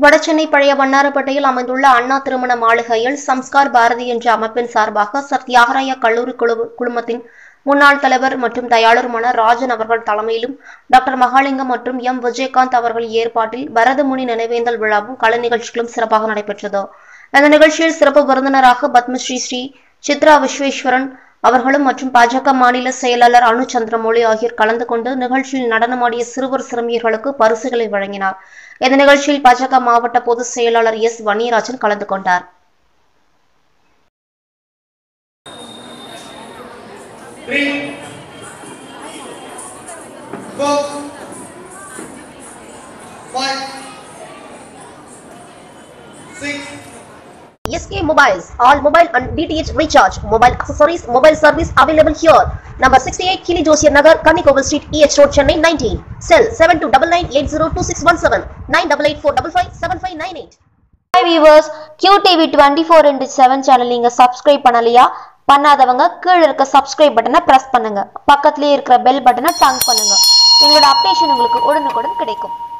வடசென்னை பழைய வண்ணாரப்பேட்டையில் அமைந்துள்ள அண்ணா திருமண மாளிகையில் சம்ஸ்கார் பாரதி என்ற அமைப்பின் சார்பாக சர் தியாகராய கல்லூரி குழு குழுமத்தின் முன்னாள் தலைவர் மற்றும் தயாளருமான ராஜன் அவர்கள் தலைமையிலும் டாக்டர் மகாலிங்கம் மற்றும் எம் விஜயகாந்த் அவர்கள் ஏற்பாட்டில் பரதமுனி நினைவேந்தல் விழாவும் கலை நிகழ்ச்சிகளும் சிறப்பாக நடைபெற்றது இந்த நிகழ்ச்சியில் சிறப்பு விருந்தினராக பத்மஸ்ரீ ஸ்ரீ சித்ரா விஸ்வேஸ்வரன் அவர்களும் மற்றும் பாஜக மாநில செயலாளர் அனு சந்திரமௌலி ஆகியோர் கலந்து கொண்டு நிகழ்ச்சியில் நடனமாடிய சிறுவர் சிறுமியர்களுக்கு பரிசுகளை வழங்கினார் இந்த நிகழ்ச்சியில் பாஜக மாவட்ட பொதுச் செயலாளர் எஸ் வன்னியராஜன் கலந்து கொண்டார் three, four, five, six, SK Mobiles, all mobile and DTH recharge, mobile accessories, mobile service available here. Number 68 Kili Josiah Nagar, Kanikoval Street, EH Road, Chennai 19. Cell 7299802617 9884557598. Hi viewers QTV twenty four into seven channel நீங்கள் subscribe பண்ணலையா பண்ணாதவங்க கீழே இருக்க subscribe பட்டனை press பண்ணுங்க பக்கத்துலேயே இருக்கிற bell பட்டனை டங் பண்ணுங்க எங்களோட அப்டேஷன் உங்களுக்கு உடனுக்குடன் கிடைக்கும்